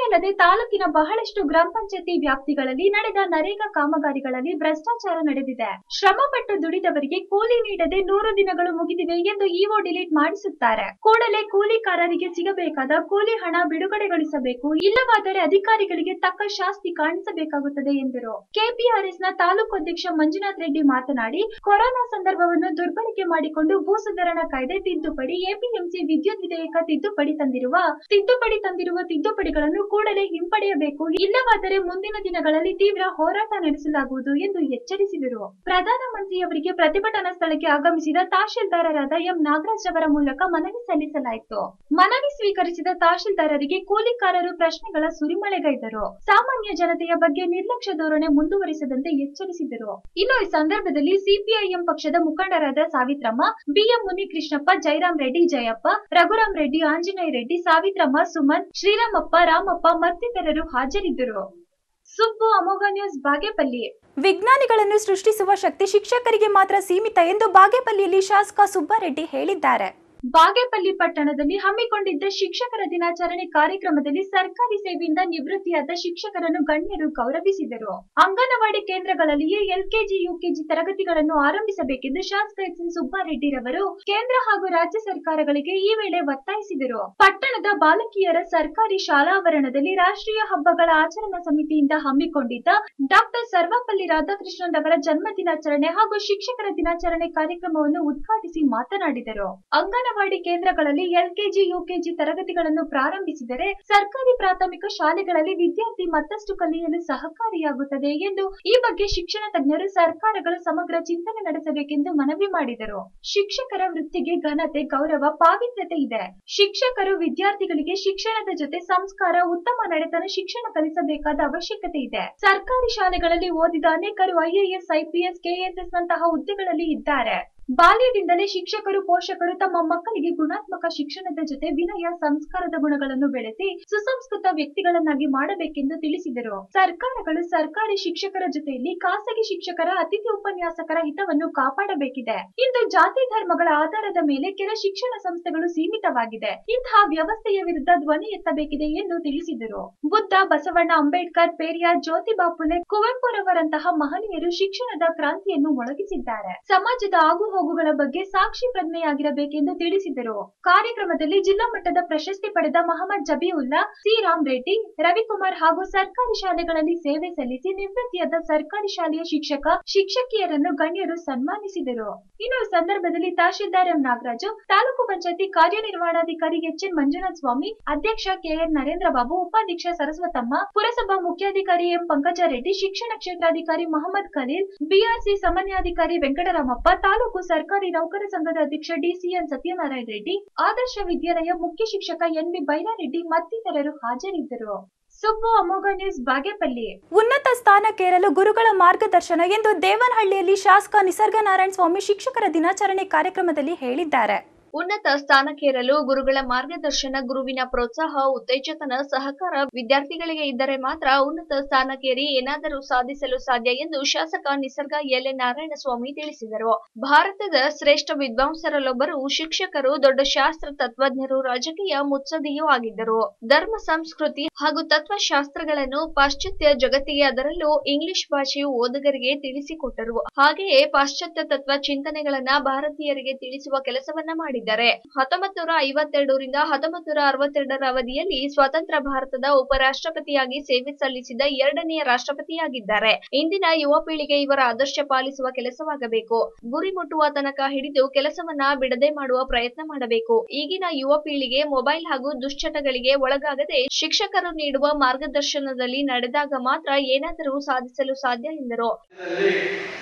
ಇಲ್ಲದೆ ತಾಲೂಕಿನ ಬಹಳಷ್ಟು ಗ್ರಾಮ ಪಂಚಾಯತಿ ವ್ಯಾಪ್ತಿಗಳಲ್ಲಿ ನಡೆದ ನರೇಗಾ ಕಾಮಗಾರಿಗಳಲ್ಲಿ ಭ್ರಷ್ಟಾಚಾರ ನಡೆದಿದೆ ಶ್ರಮಪಟ್ಟು ದುಡಿದವರಿಗೆ ಕೂಲಿ ನೀಡದೆ ನೂರು ದಿನಗಳು ಮುಗಿದಿವೆ ಎಂದು ಇಒ ಡಿಲೀಟ್ ಮಾಡಿಸುತ್ತಾರೆ ಕೂಡಲೇ ಕೂಲಿಕಾರರಿಗೆ ಸಿಗಬೇಕಾದ ಕೂಲಿ ಹಣ ಬಿಡುಗಡೆಗೊಳಿಸಬೇಕು ಇಲ್ಲವಾದರೆ ಅಧಿಕಾರಿಗಳಿಗೆ ತಕ್ಕ ಶಾಸ್ತಿ ಕಾಣಿಸಬೇಕಾಗುತ್ತದೆ ಎಂದರು ಕೆಪಿಆರ್ಎಸ್ ನ ತಾಲೂಕು ಅಧ್ಯಕ್ಷ ಮಂಜುನಾಥ್ ರೆಡ್ಡಿ ಮಾತನಾಡಿ ಕೊರೋನಾ ಸಂದರ್ಭವನ್ನು ದುರ್ಬಳಕೆ ಮಾಡಿಕೊಂಡು ಭೂ ಸುಧಾರಣಾ ಕಾಯ್ದೆ ತಿದ್ದುಪಡಿ ಎಪಿಎಂಸಿ ವಿದ್ಯುತ್ ವಿಧೇಯಕ ತಿದ್ದುಪಡಿ ತಂದಿರುವ ತಿದ್ದುಪಡಿ ತಂದಿರುವ ತಿದ್ದುಪಡಿಗಳನ್ನು ಕೂಡಲೇ ಹಿಂಪಡೆಯಬೇಕು ಇಲ್ಲವಾದರೆ ಮುಂದಿನ ದಿನಗಳಲ್ಲಿ ತೀವ್ರ ಹೋರಾಟ ನಡೆಸಲಾಗುವುದು ಎಂದು ಎಚ್ಚರಿಸಿದರು ಪ್ರಧಾನಮಂತ್ರಿಯವರಿಗೆ ಪ್ರತಿಭಟನಾ ಸ್ಥಳಕ್ಕೆ ಆಗಮಿಸಿದ ತಹಶೀಲ್ದಾರರಾದ ಎಂ ನಾಗರಾಜ್ ಅವರ ಮೂಲಕ ಮನವಿ ಸಲ್ಲಿಸಲಾಯಿತು ಮನವಿ ಸ್ವೀಕರಿಸಿದ ತಹಶೀಲ್ದಾರರಿಗೆ ಕೂಲಿಕಾರರು ಪ್ರಶ್ನೆಗಳ ಸುರಿಮಳೆಗೈದರು ಸಾಮಾನ್ಯ ಜನತೆಯ ಬಗ್ಗೆ ನಿರ್ಲಕ್ಷ್ಯ ಧೋರಣೆ ಮುಂದುವರಿಸದಂತೆ ಎಚ್ಚರಿಸಿದರು ಇನ್ನು ಈ ಸಂದರ್ಭದಲ್ಲಿ ಸಿಪಿಐಎಂ ಪಕ್ಷದ ಮುಖಂಡರಾದ ಸಾವಿತ್ರಮ್ಮ ಬಿಎಂ ಮುನಿಕೃಷ್ಣಪ್ಪ ಜಯರಾಮ್ ರೆಡ್ಡಿ ಜಯಪ್ಪ ರಘುರಾಮ್ ರೆಡ್ಡಿ ಆಂಜನೇಯ ರೆಡ್ಡಿ ಸಾವಿತ್ರಮ್ಮ ಸುಮನ್ ಶ್ರೀರಾಮಪ್ಪ ರಾಮಪ್ಪ ಮತ್ತಿತರರು ಹಾಜರಿದ್ದರು ಸುಬ್ಬು ಅಮೋಘ ನ್ಯೂಸ್ ಬಾಗೇಪಲ್ಲಿ ವಿಜ್ಞಾನಿಗಳನ್ನು ಸೃಷ್ಟಿಸುವ ಶಕ್ತಿ ಶಿಕ್ಷಕರಿಗೆ ಮಾತ್ರ ಸೀಮಿತ ಎಂದು ಬಾಗೇಪಲ್ಲಿಯಲ್ಲಿ ಶಾಸಕ ಸುಬ್ಬಾರೆಡ್ಡಿ ಹೇಳಿದ್ದಾರೆ ಬಾಗೇಪಲ್ಲಿ ಪಟ್ಟಣದಲ್ಲಿ ಹಮ್ಮಿಕೊಂಡಿದ್ದ ಶಿಕ್ಷಕರ ದಿನಾಚರಣೆ ಕಾರ್ಯಕ್ರಮದಲ್ಲಿ ಸರ್ಕಾರಿ ಸೇವೆಯಿಂದ ನಿವೃತ್ತಿಯಾದ ಶಿಕ್ಷಕರನ್ನು ಗಣ್ಯರು ಗೌರವಿಸಿದರು ಅಂಗನವಾಡಿ ಕೇಂದ್ರಗಳಲ್ಲಿಯೇ ಎಲ್ಕೆಜಿ ಯುಕೆಜಿ ತರಗತಿಗಳನ್ನು ಆರಂಭಿಸಬೇಕೆಂದು ಶಾಸಕ ಎಚ್ ಎನ್ ಸುಬ್ಬಾರೆಡ್ಡಿರವರು ಕೇಂದ್ರ ಹಾಗೂ ರಾಜ್ಯ ಸರ್ಕಾರಗಳಿಗೆ ಈ ವೇಳೆ ಒತ್ತಾಯಿಸಿದರು ಪಟ್ಟಣದ ಬಾಲಕಿಯರ ಸರ್ಕಾರಿ ಶಾಲಾವರಣದಲ್ಲಿ ರಾಷ್ಟ್ರೀಯ ಹಬ್ಬಗಳ ಆಚರಣಾ ಸಮಿತಿಯಿಂದ ಹಮ್ಮಿಕೊಂಡಿದ್ದ ಡಾಕ್ಟರ್ ಸರ್ವಪಲ್ಲಿ ರಾಧಾಕೃಷ್ಣನ್ ಅವರ ಜನ್ಮ ದಿನಾಚರಣೆ ಹಾಗೂ ಶಿಕ್ಷಕರ ದಿನಾಚರಣೆ ಕಾರ್ಯಕ್ರಮವನ್ನು ಉದ್ಘಾಟಿಸಿ ಮಾತನಾಡಿದರು ಅಂಗನವಾಡಿ ಕೇಂದ್ರಗಳಲ್ಲಿ ಎಲ್ಕೆಜಿ ಯುಕೆಜಿ ತರಗತಿಗಳನ್ನು ಪ್ರಾರಂಭಿಸಿದರೆ ಸರ್ಕಾರಿ ಪ್ರಾಥಮಿಕ ಶಾಲೆಗಳಲ್ಲಿ ವಿದ್ಯಾರ್ಥಿ ಮತ್ತಷ್ಟು ಕಲಿಯಲು ಸಹಕಾರಿಯಾಗುತ್ತದೆ ಎಂದು ಈ ಬಗ್ಗೆ ಶಿಕ್ಷಣ ತಜ್ಞರು ಸರ್ಕಾರಗಳು ಸಮಗ್ರ ಚಿಂತನೆ ನಡೆಸಬೇಕೆಂದು ಮನವಿ ಮಾಡಿದರು ಶಿಕ್ಷಕರ ವೃತ್ತಿಗೆ ಘನತೆ ಗೌರವ ಪಾವಿತ್ರ್ಯತೆ ಇದೆ ಶಿಕ್ಷಕರು ವಿದ್ಯಾರ್ಥಿಗಳಿಗೆ ಶಿಕ್ಷಣದ ಜೊತೆ ಸಂಸ್ಕಾರ ಉತ್ತಮ ನಡೆತನ ಶಿಕ್ಷಣ ಕಲಿಸಬೇಕಾದ ಅವಶ್ಯಕತೆ ಇದೆ ಸರ್ಕಾರಿ ಶಾಲೆಗಳಲ್ಲಿ ಓದಿದ ಅನೇಕರು ಐಎಎಸ್ ಐಪಿಎಸ್ ಕೆಎಸ್ಎಸ್ ನಂತಹ ಹುದ್ದೆಗಳಲ್ಲಿ ಇದ್ದಾರೆ ಬಾಲ್ಯದಿಂದಲೇ ಶಿಕ್ಷಕರು ಪೋಷಕರು ತಮ್ಮ ಮಕ್ಕಳಿಗೆ ಗುಣಾತ್ಮಕ ಶಿಕ್ಷಣದ ಜೊತೆ ವಿನಯ ಸಂಸ್ಕಾರದ ಗುಣಗಳನ್ನು ಬೆಳೆಸಿ ಸುಸಂಸ್ಕೃತ ವ್ಯಕ್ತಿಗಳನ್ನಾಗಿ ಮಾಡಬೇಕೆಂದು ತಿಳಿಸಿದರು ಸರ್ಕಾರಗಳು ಸರ್ಕಾರಿ ಶಿಕ್ಷಕರ ಜೊತೆಯಲ್ಲಿ ಖಾಸಗಿ ಶಿಕ್ಷಕರ ಅತಿಥಿ ಉಪನ್ಯಾಸಕರ ಹಿತವನ್ನು ಕಾಪಾಡಬೇಕಿದೆ ಇಂದು ಜಾತಿ ಧರ್ಮಗಳ ಆಧಾರದ ಮೇಲೆ ಕೆಲ ಶಿಕ್ಷಣ ಸಂಸ್ಥೆಗಳು ಸೀಮಿತವಾಗಿದೆ ಇಂತಹ ವ್ಯವಸ್ಥೆಯ ವಿರುದ್ಧ ಧ್ವನಿ ಎತ್ತಬೇಕಿದೆ ಎಂದು ತಿಳಿಸಿದರು ಬುದ್ಧ ಬಸವಣ್ಣ ಅಂಬೇಡ್ಕರ್ ಪೇರಿಯಾರ್ ಜ್ಯೋತಿಬಾ ಫುಲೆ ಕುವೆಂಪುರವರಂತಹ ಮಹನೀಯರು ಶಿಕ್ಷಣದ ಕ್ರಾಂತಿಯನ್ನು ಮೊಳಗಿಸಿದ್ದಾರೆ ಸಮಾಜದ ಆಗುಹೋಗುಗಳ ಬಗ್ಗೆ ಸಾಕ್ಷಿ ಪ್ರಜ್ಞೆಯಾಗಿರಬೇಕೆಂದು ತಿಳಿಸಿದರು ಕಾರ್ಯಕ್ರಮದಲ್ಲಿ ಜಿಲ್ಲಾ ಮಟ್ಟದ ಪ್ರಶಸ್ತಿ ಪಡೆದ ಮಹಮ್ಮದ್ ಜಬೀವುಲ್ಲಾ ಸಿ ರಾಮ್ ರೆಡ್ಡಿ ರವಿಕುಮಾರ್ ಹಾಗೂ ಸರ್ಕಾರಿ ಶಾಲೆಗಳಲ್ಲಿ ಸೇವೆ ಸಲ್ಲಿಸಿ ನಿವೃತ್ತಿಯಾದ ಸರ್ಕಾರಿ ಶಾಲೆಯ ಶಿಕ್ಷಕ ಶಿಕ್ಷಕಿಯರನ್ನು ಗಣ್ಯರು ಸನ್ಮಾನಿಸಿದರು ಇನ್ನು ಈ ಸಂದರ್ಭದಲ್ಲಿ ತಹಶೀಲ್ದಾರ್ ಎಂ ನಾಗರಾಜು ತಾಲೂಕು ಪಂಚಾಯತಿ ಕಾರ್ಯನಿರ್ವಹಣಾಧಿಕಾರಿ ಎಚ್ ಎನ್ ಮಂಜುನಾಥ್ ಸ್ವಾಮಿ ಅಧ್ಯಕ್ಷ ಕೆಎನ್ ನರೇಂದ್ರ ಬಾಬು ಉಪಾಧ್ಯಕ್ಷ ಸರಸ್ವತಮ್ಮ ಪುರಸಭಾ ಮುಖ್ಯಾಧಿಕಾರಿ ಎಂ ಪಂಕಜರೆಡ್ಡಿ ಶಿಕ್ಷಣ ಕ್ಷೇತ್ರಾಧಿಕಾರಿ ಮಹಮ್ಮದ್ ಖಲೀಲ್ ಬಿಆರ್ಸಿ ಸಮನ್ಯಾಧಿಕಾರಿ ವೆಂಕಟರಾಮಪ್ಪ ತಾಲೂಕು ಸರ್ಕಾರಿ ನೌಕರ ಸಂಘದ ಅಧ್ಯಕ್ಷ ಡಿಸಿಎನ್ ಸತ್ಯನಾರಾಯಣ ರೆಡ್ಡಿ ಆದರ್ಶ ವಿದ್ಯಾಲಯ ಮುಖ್ಯ ಶಿಕ್ಷಕ ಎನ್ಬಿ ಬೈರಾರೆಡ್ಡಿ ಮತ್ತಿತರರು ಹಾಜರಿದ್ದರು ಸುಬ್ಬು ಅಮೋಘ ನ್ಯೂಸ್ ಬಾಗೇಪಲ್ಲಿ ಉನ್ನತ ಸ್ಥಾನಕ್ಕೇರಲು ಗುರುಗಳ ಮಾರ್ಗದರ್ಶನ ಎಂದು ದೇವನಹಳ್ಳಿಯಲ್ಲಿ ಶಾಸಕ ನಿಸರ್ಗ ನಾರಾಯಣ ಸ್ವಾಮಿ ಶಿಕ್ಷಕರ ದಿನಾಚರಣೆ ಕಾರ್ಯಕ್ರಮದಲ್ಲಿ ಹೇಳಿದ್ದಾರೆ ಉನ್ನತ ಸ್ಥಾನಕ್ಕೇರಲು ಗುರುಗಳ ಮಾರ್ಗದರ್ಶನ ಗುರುವಿನ ಪ್ರೋತ್ಸಾಹ ಉತ್ತೇಜಕನ ಸಹಕಾರ ವಿದ್ಯಾರ್ಥಿಗಳಿಗೆ ಇದ್ದರೆ ಮಾತ್ರ ಉನ್ನತ ಸ್ಥಾನಕ್ಕೇರಿ ಏನಾದರೂ ಸಾಧಿಸಲು ಸಾಧ್ಯ ಎಂದು ಶಾಸಕ ನಿಸರ್ಗ ಎಲ್ ಎನ್ ನಾರಾಯಣಸ್ವಾಮಿ ತಿಳಿಸಿದರು ಭಾರತದ ಶ್ರೇಷ್ಠ ವಿದ್ವಾಂಸರಲ್ಲೊಬ್ಬರು ಶಿಕ್ಷಕರು ದೊಡ್ಡ ಶಾಸ್ತ್ರ ತತ್ವಜ್ಞರು ರಾಜಕೀಯ ಮುತ್ಸದಿಯೂ ಆಗಿದ್ದರು ಧರ್ಮ ಸಂಸ್ಕೃತಿ ಹಾಗೂ ತತ್ವಶಾಸ್ತ್ರಗಳನ್ನು ಪಾಶ್ಚಾತ್ಯ ಜಗತ್ತಿಗೆ ಅದರಲ್ಲೂ ಇಂಗ್ಲಿಷ್ ಭಾಷೆಯು ಓದುಗರಿಗೆ ತಿಳಿಸಿಕೊಟ್ಟರು ಹಾಗೆಯೇ ಪಾಶ್ಚಾತ್ಯ ತತ್ವ ಚಿಂತನೆಗಳನ್ನ ಭಾರತೀಯರಿಗೆ ತಿಳಿಸುವ ಕೆಲಸವನ್ನ ಮಾಡಿದ್ದಾರೆ ಹತ್ತೊಂಬತ್ ನೂರ ಐವತ್ತೆರಡರಿಂದ ಹತ್ತೊಂಬತ್ ನೂರ ಅರವತ್ತೆರಡರ ಅವಧಿಯಲ್ಲಿ ಸ್ವತಂತ್ರ ಭಾರತದ ಉಪರಾಷ್ಟ್ರಪತಿಯಾಗಿ ಸೇವೆ ಸಲ್ಲಿಸಿದ ಎರಡನೆಯ ರಾಷ್ಟ್ರಪತಿಯಾಗಿದ್ದಾರೆ ಇಂದಿನ ಯುವ ಪೀಳಿಗೆ ಇವರ ಆದರ್ಶ ಪಾಲಿಸುವ ಕೆಲಸವಾಗಬೇಕು ಗುರಿ ಮುಟ್ಟುವ ತನಕ ಹಿಡಿದು ಕೆಲಸವನ್ನ ಬಿಡದೆ ಮಾಡುವ ಪ್ರಯತ್ನ ಮಾಡಬೇಕು ಈಗಿನ ಯುವ ಪೀಳಿಗೆ ಮೊಬೈಲ್ ಹಾಗೂ ದುಶ್ಚಟಗಳಿಗೆ ಒಳಗಾಗದೆ ಶಿಕ್ಷಕರು ನೀಡುವ ಮಾರ್ಗದರ್ಶನದಲ್ಲಿ ನಡೆದಾಗ ಮಾತ್ರ ಏನಾದರೂ ಸಾಧಿಸಲು ಸಾಧ್ಯ ಎಂದರು ದಲ್ಲಿ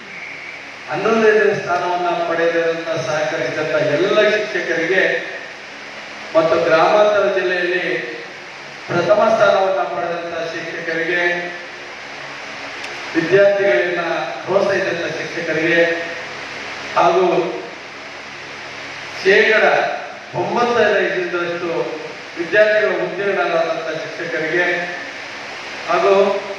ಹನ್ನೊಂದನೇ ಸ್ಥಾನವನ್ನ ಪಡೆದಿರುವಂತ ಸಹಕರಿಸಿದಂತ ಎಲ್ಲ ಶಿಕ್ಷಕರಿಗೆ ಮತ್ತು ಗ್ರಾಮಾಂತರ ಜಿಲ್ಲೆಯಲ್ಲಿ ಪ್ರಥಮ ಸ್ಥಾನವನ್ನ ಪಡೆದಂತ ಶಿಕ್ಷಕರಿಗೆ ವಿದ್ಯಾರ್ಥಿಗಳನ್ನ ಪ್ರೋತ್ಸಾಹಿಸಿದಂತ ಶಿಕ್ಷಕರಿಗೆ ಹಾಗೂ ಶೇಕಡ ಒಂಬತ್ತೈದರಷ್ಟು ವಿದ್ಯಾರ್ಥಿಗಳ ಉತ್ತೀರ್ಣರಾದಂಥ ಶಿಕ್ಷಕರಿಗೆ ಹಾಗೂ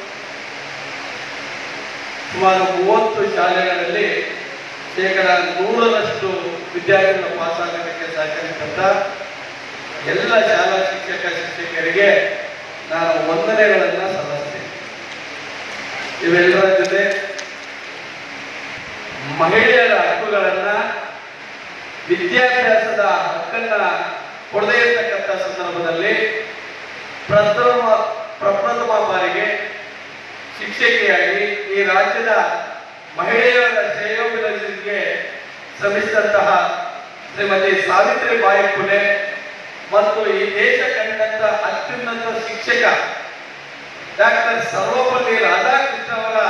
ಸುಮಾರು ಮೂವತ್ತು ಶಾಲೆಗಳಲ್ಲಿ ಶೇಕಡ ನೂರರಷ್ಟು ವಿದ್ಯಾರ್ಥಿಗಳ ಪಾಸ್ ಆಗೋದಕ್ಕೆ ಸಹಕರಿಸಿದಂತ ಎಲ್ಲ ಶಾಲಾ ಶಿಕ್ಷಕ ಶಿಕ್ಷಕರಿಗೆ ನಾನು ವಂದನೆಗಳನ್ನ ಸಲ್ಲಿಸ್ತೇನೆ ಇವೆಲ್ಲರ ಜೊತೆ ಮಹಿಳೆಯರ ಹಕ್ಕುಗಳನ್ನ ವಿದ್ಯಾಭ್ಯಾಸದ ಹಕ್ಕನ್ನ ಕೊಡದೇ ಇರತಕ್ಕಂಥ ಸಂದರ್ಭದಲ್ಲಿ ಪ್ರಥಮ ಪ್ರಪ್ರಥಮ ಬಾರಿಗೆ ಶಿಕ್ಷಕಿಯಾಗಿ ಈ ರಾಜ್ಯದ ಮಹಿಳೆಯರ ಶ್ರೇಯೋಭಿವೃದ್ಧಿಗೆ ಶ್ರಮಿಸಿದಂತಹ ಶ್ರೀಮತಿ ಸಾವಿತ್ರಿಬಾಯಿ ಫುಲೆ ಮತ್ತು ಈ ದೇಶ ಕಂಡಂತ ಅತ್ಯುನ್ನತ ಶಿಕ್ಷಕ ಡಾಕ್ಟರ್ ಸರ್ವಪಲ್ಲಿ ರಾಧಾಕೃಷ್ಣ ಅವರ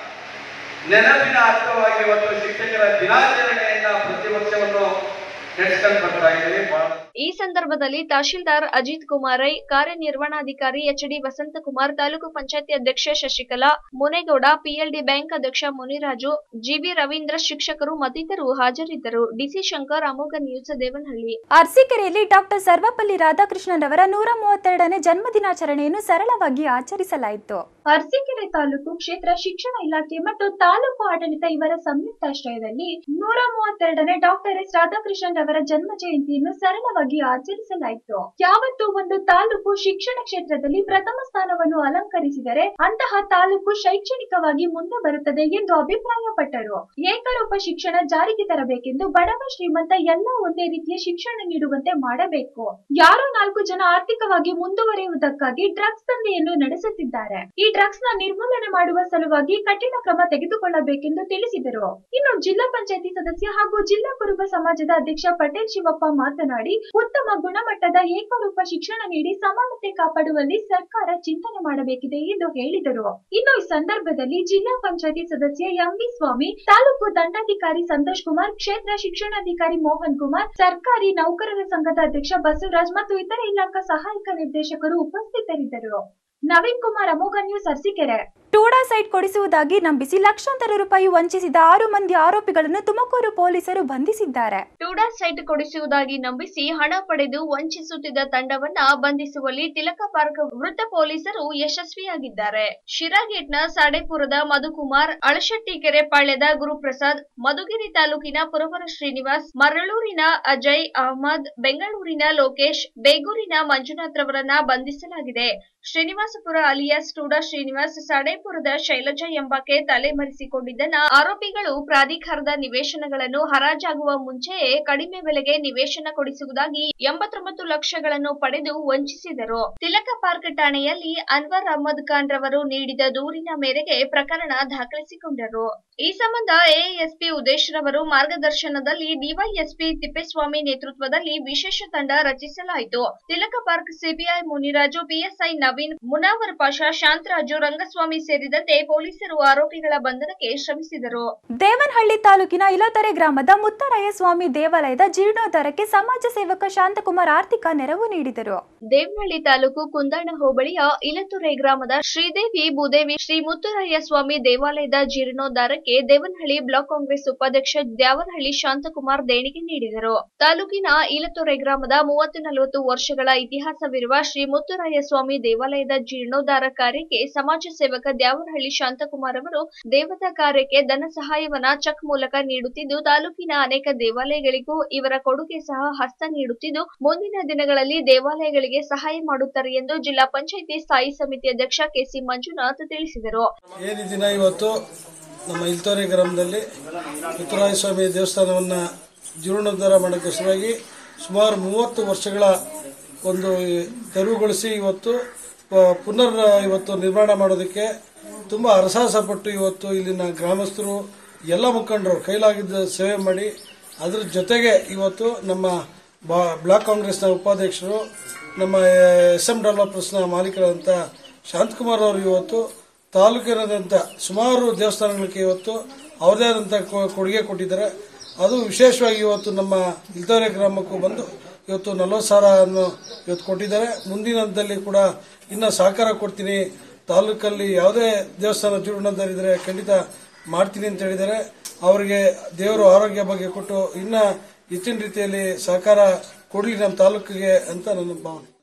ನೆನಪಿನ ಅರ್ಥವಾಗಿ ಇವತ್ತು ಶಿಕ್ಷಕರ ದಿನಾಚರಣೆಯನ್ನ ಪ್ರತಿಪಕ್ಷವನ್ನು ನಡೆಸ್ಕೊಂಡು ಬರ್ತಾ ಇದ್ದೀರಿ ಬಹಳ ಈ ಸಂದರ್ಭದಲ್ಲಿ ತಹಶೀಲ್ದಾರ್ ಅಜಿತ್ ಕುಮಾರ್ ರೈ ಕಾರ್ಯನಿರ್ವಹಣಾಧಿಕಾರಿ ಎಚ್ ಡಿ ವಸಂತಕುಮಾರ್ ತಾಲೂಕು ಪಂಚಾಯತಿ ಅಧ್ಯಕ್ಷೆ ಶಶಿಕಲಾ ಮುನೇಗೌಡ ಪಿಎಲ್ಡಿ ಬ್ಯಾಂಕ್ ಅಧ್ಯಕ್ಷ ಮುನಿರಾಜು ಜಿವಿ ರವೀಂದ್ರ ಶಿಕ್ಷಕರು ಮತ್ತಿತರರು ಹಾಜರಿದ್ದರು ಡಿಸಿ ಶಂಕರ್ ಅಮೋಘ ನ್ಯೂಸ್ ದೇವನಹಳ್ಳಿ ಅರಸೀಕೆರೆಯಲ್ಲಿ ಡಾಕ್ಟರ್ ಸರ್ವಪಲ್ಲಿ ರಾಧಾಕೃಷ್ಣನ್ ಅವರ ನೂರ ಮೂವತ್ತೆರಡನೇ ಜನ್ಮದಿನಾಚರಣೆಯನ್ನು ಸರಳವಾಗಿ ಆಚರಿಸಲಾಯಿತು ಅರಸೀಕೆರೆ ತಾಲೂಕು ಕ್ಷೇತ್ರ ಶಿಕ್ಷಣ ಇಲಾಖೆ ಮತ್ತು ತಾಲೂಕು ಆಡಳಿತ ಇವರ ಸಂಯುಕ್ತಾಶ್ರಯದಲ್ಲಿ ನೂರ ಮೂವತ್ತೆರಡನೇ ಡಾಕ್ಟರ್ ಎಸ್ ರಾಧಾಕೃಷ್ಣನ್ ಅವರ ಜನ್ಮ ಜಯಂತಿಯನ್ನು ಸರಳವಾಗಿ ಆಚರಿಸಲಾಯಿತು ಯಾವತ್ತು ಒಂದು ತಾಲೂಕು ಶಿಕ್ಷಣ ಕ್ಷೇತ್ರದಲ್ಲಿ ಪ್ರಥಮ ಸ್ಥಾನವನ್ನು ಅಲಂಕರಿಸಿದರೆ ಅಂತಹ ತಾಲೂಕು ಶೈಕ್ಷಣಿಕವಾಗಿ ಮುಂದೆ ಬರುತ್ತದೆ ಎಂದು ಅಭಿಪ್ರಾಯಪಟ್ಟರು ಏಕರೂಪ ಶಿಕ್ಷಣ ಜಾರಿಗೆ ತರಬೇಕೆಂದು ಬಡವ ಶ್ರೀಮಂತ ಎಲ್ಲ ಒಂದೇ ರೀತಿಯ ಶಿಕ್ಷಣ ನೀಡುವಂತೆ ಮಾಡಬೇಕು ಯಾರೋ ನಾಲ್ಕು ಜನ ಆರ್ಥಿಕವಾಗಿ ಮುಂದುವರಿಯುವುದಕ್ಕಾಗಿ ಡ್ರಗ್ಸ್ ದಂಧೆಯನ್ನು ನಡೆಸುತ್ತಿದ್ದಾರೆ ಈ ಡ್ರಗ್ಸ್ ನ ನಿರ್ಮೂಲನೆ ಮಾಡುವ ಸಲುವಾಗಿ ಕಠಿಣ ಕ್ರಮ ತೆಗೆದುಕೊಳ್ಳಬೇಕೆಂದು ತಿಳಿಸಿದರು ಇನ್ನು ಜಿಲ್ಲಾ ಪಂಚಾಯತಿ ಸದಸ್ಯ ಹಾಗೂ ಜಿಲ್ಲಾ ಕುರುಬ ಸಮಾಜದ ಅಧ್ಯಕ್ಷ ಪಟೇಲ್ ಶಿವಪ್ಪ ಮಾತನಾಡಿ ಉತ್ತಮ ಗುಣಮಟ್ಟದ ಏಕರೂಪ ಶಿಕ್ಷಣ ನೀಡಿ ಸಮಾನತೆ ಕಾಪಾಡುವಲ್ಲಿ ಸರ್ಕಾರ ಚಿಂತನೆ ಮಾಡಬೇಕಿದೆ ಎಂದು ಹೇಳಿದರು ಇನ್ನು ಈ ಸಂದರ್ಭದಲ್ಲಿ ಜಿಲ್ಲಾ ಪಂಚಾಯತಿ ಸದಸ್ಯ ಎಂವಿ ಸ್ವಾಮಿ ತಾಲೂಕು ದಂಡಾಧಿಕಾರಿ ಸಂತೋಷ್ ಕುಮಾರ್ ಕ್ಷೇತ್ರ ಶಿಕ್ಷಣಾಧಿಕಾರಿ ಮೋಹನ್ ಕುಮಾರ್ ಸರ್ಕಾರಿ ನೌಕರರ ಸಂಘದ ಅಧ್ಯಕ್ಷ ಬಸವರಾಜ್ ಮತ್ತು ಇತರ ಇಲಾಖಾ ಸಹಾಯಕ ನಿರ್ದೇಶಕರು ಉಪಸ್ಥಿತರಿದ್ದರು ನವೀನ್ ಕುಮಾರ್ ಅಮೋಘ ನ್ಯೂಸ್ ಅರಸೀಕೆರೆ ಟೂಡಾ ಸೈಟ್ ಕೊಡಿಸುವುದಾಗಿ ನಂಬಿಸಿ ಲಕ್ಷಾಂತರ ರೂಪಾಯಿ ವಂಚಿಸಿದ ಆರು ಮಂದಿ ಆರೋಪಿಗಳನ್ನು ತುಮಕೂರು ಪೊಲೀಸರು ಬಂಧಿಸಿದ್ದಾರೆ ಟೂಡಾ ಸೈಟ್ ಕೊಡಿಸುವುದಾಗಿ ನಂಬಿಸಿ ಹಣ ಪಡೆದು ವಂಚಿಸುತ್ತಿದ್ದ ತಂಡವನ್ನ ಬಂಧಿಸುವಲ್ಲಿ ತಿಲಕ ಪಾರ್ಕ್ ವೃತ್ತ ಪೊಲೀಸರು ಯಶಸ್ವಿಯಾಗಿದ್ದಾರೆ ಶಿರಾಗೇಟ್ನ ಸಾಡೇಪುರದ ಮಧುಕುಮಾರ್ ಅಳಶೆಟ್ಟಿಕೆರೆ ಪಾಳ್ಯದ ಗುರುಪ್ರಸಾದ್ ಮಧುಗಿರಿ ತಾಲೂಕಿನ ಪುರವರ ಶ್ರೀನಿವಾಸ್ ಮರಳೂರಿನ ಅಜಯ್ ಅಹಮದ್ ಬೆಂಗಳೂರಿನ ಲೋಕೇಶ್ ಬೇಗೂರಿನ ಮಂಜುನಾಥ್ ರವರನ್ನ ಬಂಧಿಸಲಾಗಿದೆ ಶ್ರೀನಿವಾಸಪುರ ಅಲಿಯಾಸ್ ಟೂಡಾ ಶ್ರೀನಿವಾಸ್ ಸಾಡೇಪುರದ ಶೈಲಜಾ ಎಂಬಾಕೆ ತಲೆಮರೆಸಿಕೊಂಡಿದ್ದನ್ನ ಆರೋಪಿಗಳು ಪ್ರಾಧಿಕಾರದ ನಿವೇಶನಗಳನ್ನು ಹರಾಜಾಗುವ ಮುಂಚೆಯೇ ಕಡಿಮೆ ಬೆಲೆಗೆ ನಿವೇಶನ ಕೊಡಿಸುವುದಾಗಿ ಎಂಬತ್ತೊಂಬತ್ತು ಲಕ್ಷಗಳನ್ನು ಪಡೆದು ವಂಚಿಸಿದರು ತಿಲಕ ಪಾರ್ಕ್ ಠಾಣೆಯಲ್ಲಿ ಅನ್ವರ್ ಅಹಮದ್ ಖಾನ್ ರವರು ನೀಡಿದ ದೂರಿನ ಮೇರೆಗೆ ಪ್ರಕರಣ ದಾಖಲಿಸಿಕೊಂಡರು ಈ ಸಂಬಂಧ ಎಎಸ್ಪಿ ಉದೇಶ್ ರವರು ಮಾರ್ಗದರ್ಶನದಲ್ಲಿ ಡಿವೈಎಸ್ಪಿ ತಿಪ್ಪೇಸ್ವಾಮಿ ನೇತೃತ್ವದಲ್ಲಿ ವಿಶೇಷ ತಂಡ ರಚಿಸಲಾಯಿತು Tilak park CBI Muniraju PSI Naveen Munawar Pasha Shantaraju Rangaswamy ಸೇರಿದಂತೆ ಪೊಲೀಸರು ಆರೋಪಿಗಳ ಬಂಧನಕ್ಕೆ ಶ್ರಮಿಸಿದರು ದೇವನಹಳ್ಳಿ ತಾಲೂಕಿನ ಇಲತರೆ ಗ್ರಾಮದ ಮುತ್ತರಾಯ ಸ್ವಾಮಿ ದೇವಾಲಯದ ಜೀರ್ಣೋದ್ಧಾರಕ್ಕೆ ಸಮಾಜ ಸೇವಕ ಶಾಂತಕುಮಾರ್ ಆರ್ಥಿಕ ನೆರವು ನೀಡಿದರು ದೇವನಹಳ್ಳಿ ತಾಲೂಕು ಕುಂದಾಣ ಹೋಬಳಿಯ ಇಲತುರೆ ಗ್ರಾಮದ ಶ್ರೀದೇವಿ ಭೂದೇವಿ ಶ್ರೀ ಮುತ್ತುರಾಯ ಸ್ವಾಮಿ ದೇವಾಲಯದ ಜೀರ್ಣೋದ್ಧಾರಕ್ಕೆ ದೇವನಹಳ್ಳಿ ಬ್ಲಾಕ್ ಕಾಂಗ್ರೆಸ್ ಉಪಾಧ್ಯಕ್ಷ ದ್ಯಾವನಹಳ್ಳಿ ಶಾಂತಕುಮಾರ್ ದೇಣಿಗೆ ನೀಡಿದರು ತಾಲೂಕಿನ ಇಲತುರೆ ಗ್ರಾಮದ ಮೂವತ್ತು ನಲವತ್ತು ವರ್ಷಗಳ ಇತಿಹಾಸವಿರುವ ಶ್ರೀ ಮುತ್ತುರಾಯ ಸ್ವಾಮಿ ದೇವಾಲಯದ ಜೀರ್ಣೋದ್ಧಾರ ಕಾರ್ಯಕ್ಕೆ ಸಮಾಜ ಸೇವಕ ದ್ಯಾವನಹಳ್ಳಿ ಶಾಂತಕುಮಾರ್ ಅವರು ದೇವತಾ ಕಾರ್ಯಕ್ಕೆ ಧನ ಸಹಾಯವನ್ನ ಚೆಕ್ ಮೂಲಕ ನೀಡುತ್ತಿದ್ದು ತಾಲೂಕಿನ ಅನೇಕ ದೇವಾಲಯಗಳಿಗೂ ಇವರ ಕೊಡುಗೆ ಸಹ ಹಸ್ತ ನೀಡುತ್ತಿದ್ದು ಮುಂದಿನ ದಿನಗಳಲ್ಲಿ ದೇವಾಲಯಗಳಿಗೆ ಸಹಾಯ ಮಾಡುತ್ತಾರೆ ಎಂದು ಜಿಲ್ಲಾ ಪಂಚಾಯಿತಿ ಸ್ಥಾಯಿ ಸಮಿತಿ ಅಧ್ಯಕ್ಷ ಕೆಸಿ ಮಂಜುನಾಥ್ ತಿಳಿಸಿದರು ಏನು ದಿನ ಇವತ್ತು ನಮ್ಮ ಇಲ್ತೋರೆ ಗ್ರಾಮದಲ್ಲಿ ಮುತ್ತುರಾಯ ಸ್ವಾಮಿ ದೇವಸ್ಥಾನವನ್ನು ಜೀರ್ಣೋದ್ಧಾರ ಮಾಡೋಕ್ಕೋಸ್ಕರವಾಗಿ ಸುಮಾರು ಮೂವತ್ತು ವರ್ಷಗಳ ಒಂದು ತೆರವುಗೊಳಿಸಿ ಇವತ್ತು ಪ- ಪುನರ್ ಇವತ್ತು ನಿರ್ಮಾಣ ಮಾಡೋದಕ್ಕೆ ತುಂಬ ಹರಸಾಹಸಪಟ್ಟು ಇವತ್ತು ಇಲ್ಲಿನ ಗ್ರಾಮಸ್ಥರು ಎಲ್ಲ ಮುಖಂಡರು ಕೈಲಾಗಿದ್ದ ಸೇವೆ ಮಾಡಿ ಅದ್ರ ಜೊತೆಗೆ ಇವತ್ತು ನಮ್ಮ ಬಾ ಬ್ಲಾಕ್ ಕಾಂಗ್ರೆಸ್ನ ಉಪಾಧ್ಯಕ್ಷರು ನಮ್ಮ ಎಸ್ ಎಂ ಡೆವಲಪರ್ಸ್ನ ಮಾಲೀಕರಾದಂಥ ಶಾಂತಕುಮಾರ್ ಅವರು ಇವತ್ತು ತಾಲೂಕಿನಾದ್ಯಂತ ಸುಮಾರು ದೇವಸ್ಥಾನಗಳಿಗೆ ಇವತ್ತು ಅವ್ರದೇ ಆದಂಥ ಕೊ- ಕೊಡುಗೆ ಕೊಟ್ಟಿದ್ದಾರೆ ಅದು ವಿಶೇಷವಾಗಿ ಇವತ್ತು ನಮ್ಮ ಇಲ್ತೋರೆ ಗ್ರಾಮಕ್ಕೂ ಬಂದು ಇವತ್ತು ನಲವತ್ತು ಸಾವಿರವನ್ನು ಇವತ್ತು ಕೊಟ್ಟಿದ್ದಾರೆ ಮುಂದಿನ ಹಂತದಲ್ಲಿ ಕೂಡ ಇನ್ನು ಸಹಕಾರ ಕೊಡ್ತೀನಿ ತಾಲೂಕಲ್ಲಿ ಯಾವುದೇ ದೇವಸ್ಥಾನ ಜೀರ್ಣೋದ್ಧಾರಿದ್ರೆ ಖಂಡಿತ ಮಾಡ್ತೀನಿ ಅಂತ ಹೇಳಿದ್ದಾರೆ ಅವರಿಗೆ ದೇವರು ಆರೋಗ್ಯ ಬಗ್ಗೆ ಕೊಟ್ಟು ಇನ್ನ ಹೆಚ್ಚಿನ ರೀತಿಯಲ್ಲಿ ಸಹಕಾರ ಕೊಡಲಿ ನಮ್ಮ ತಾಲೂಕಿಗೆ ಅಂತ ನನ್ನ ಭಾವನೆ